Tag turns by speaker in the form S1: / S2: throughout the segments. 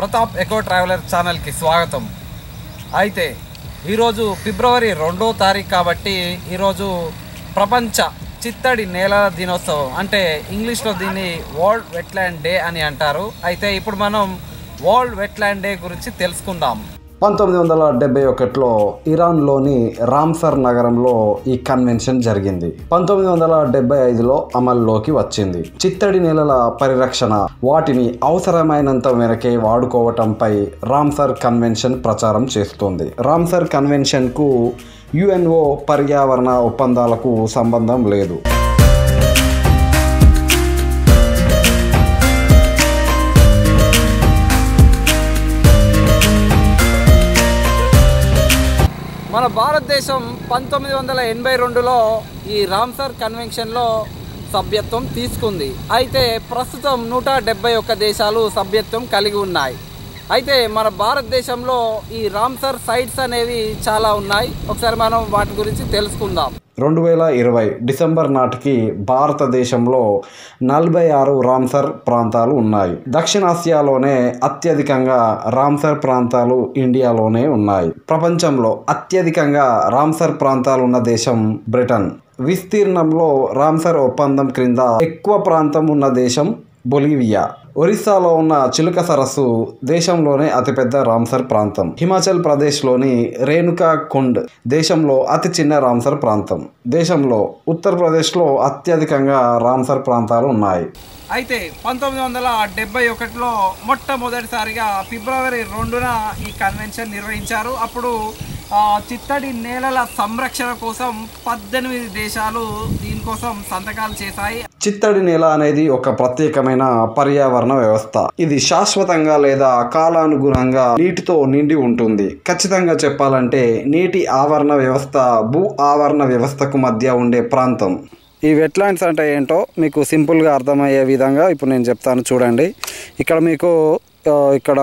S1: Pratap echo traveller ఛానల్కి స్వాగతం అయితే ఈరోజు ఫిబ్రవరి రెండో తారీఖు కాబట్టి ఈరోజు ప్రపంచ చిత్తడి నేల దినోత్సవం అంటే ఇంగ్లీష్లో దీన్ని వరల్డ్ వెట్లాండ్ డే అని అంటారు అయితే ఇప్పుడు మనం వరల్డ్ వెట్లాండ్ డే గురించి తెలుసుకుందాం
S2: పంతొమ్మిది వందల డెబ్బై ఒకటిలో ఇరాన్లోని రామ్సర్ నగరంలో ఈ కన్వెన్షన్ జరిగింది పంతొమ్మిది వందల డెబ్బై ఐదులో అమల్లోకి వచ్చింది చిత్తడి నేలల పరిరక్షణ వాటిని అవసరమైనంత మేరకే వాడుకోవటంపై రామ్సర్ కన్వెన్షన్ ప్రచారం చేస్తుంది రామ్సర్ కన్వెన్షన్కు యుఎన్ఓ పర్యావరణ ఒప్పందాలకు సంబంధం లేదు
S1: మన భారతదేశం పంతొమ్మిది వందల ఎనభై రెండులో ఈ రామ్సర్ కన్వెన్షన్లో సభ్యత్వం తీసుకుంది అయితే ప్రస్తుతం నూట డెబ్బై ఒక్క దేశాలు సభ్యత్వం కలిగి ఉన్నాయి అయితే మన భారతదేశంలో ఈ రామ్సర్ సైట్స్ అనేవి చాలా ఉన్నాయి ఒకసారి మనం వాటి గురించి తెలుసుకుందాం
S2: రెండు వేల ఇరవై డిసెంబర్ నాటికి భారతదేశంలో నలభై ఆరు రామ్సర్ ప్రాంతాలు ఉన్నాయి దక్షిణాసియాలోనే అత్యధికంగా రామ్సర్ ప్రాంతాలు ఇండియాలోనే ఉన్నాయి ప్రపంచంలో అత్యధికంగా రామ్సర్ ప్రాంతాలు ఉన్న దేశం బ్రిటన్ విస్తీర్ణంలో రామ్సర్ ఒప్పందం క్రింద ఎక్కువ ప్రాంతం ఉన్న దేశం బొలివియా ఒరిస్సాలో ఉన్న చిలుక సరస్సు దేశంలోనే అతిపెద్ద రామ్సర్ ప్రాంతం హిమాచల్ ప్రదేశ్లోని రేణుకా కుండ్ దేశంలో అతి చిన్న రామ్సర్ ప్రాంతం దేశంలో ఉత్తరప్రదేశ్లో అత్యధికంగా రామ్సర్ ప్రాంతాలు ఉన్నాయి
S1: అయితే పంతొమ్మిది వందల డెబ్బై ఒకటిలో మొట్టమొదటిసారిగా ఫిబ్రవరి రెండున ఈ కన్వెన్షన్ నిర్వహించారు అప్పుడు ఆ, చిత్తడి నేలల సంరక్షణ కోసం పద్దెనిమిది దేశాలు దీనికోసం సంతకాలు చేశాయి
S2: చిత్తడి నేల అనేది ఒక ప్రత్యేకమైన పర్యావరణ వ్యవస్థ ఇది శాశ్వతంగా లేదా కాలానుగుణంగా నీటితో నిండి ఉంటుంది ఖచ్చితంగా చెప్పాలంటే నీటి ఆవరణ వ్యవస్థ భూ ఆవరణ వ్యవస్థకు మధ్య ఉండే ప్రాంతం ఈ వెట్లాండ్స్ అంటే ఏంటో మీకు సింపుల్గా అర్థమయ్యే విధంగా ఇప్పుడు నేను చెప్తాను చూడండి ఇక్కడ మీకు ఆ, ఇక్కడ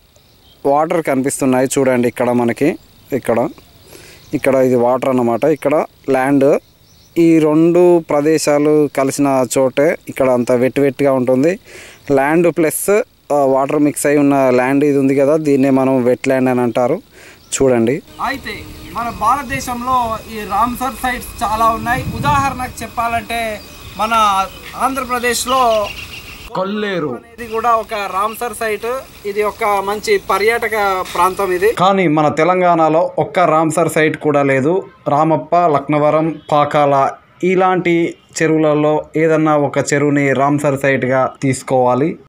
S2: వాటర్ కనిపిస్తున్నాయి చూడండి ఇక్కడ మనకి ఇక్కడ ఇక్కడ ఇది వాటర్ అన్నమాట ఇక్కడ ల్యాండ్ ఈ రెండు ప్రదేశాలు కలిసిన చోటే ఇక్కడ అంత వెట్టి వెట్టిగా ఉంటుంది ల్యాండ్ ప్లస్ వాటర్ మిక్స్ అయి ఉన్న ల్యాండ్ ఇది ఉంది కదా దీన్నే మనం వెట్ ల్యాండ్ అని అంటారు చూడండి
S1: అయితే మన భారతదేశంలో ఈ రామ్సర్ సైట్స్ చాలా ఉన్నాయి ఉదాహరణకు చెప్పాలంటే మన ఆంధ్రప్రదేశ్లో
S2: కొల్లేరు
S1: ఇది కూడా ఒక రామ్సర్ సైట్ ఇది ఒక మంచి పర్యాటక ప్రాంతం ఇది
S2: కానీ మన తెలంగాణలో ఒక్క రామ్సర్ సైట్ కూడా లేదు రామప్ప లక్నవరం పాకాల ఇలాంటి చెరువులలో ఏదన్నా ఒక చెరువుని రామ్సర్ సైట్గా తీసుకోవాలి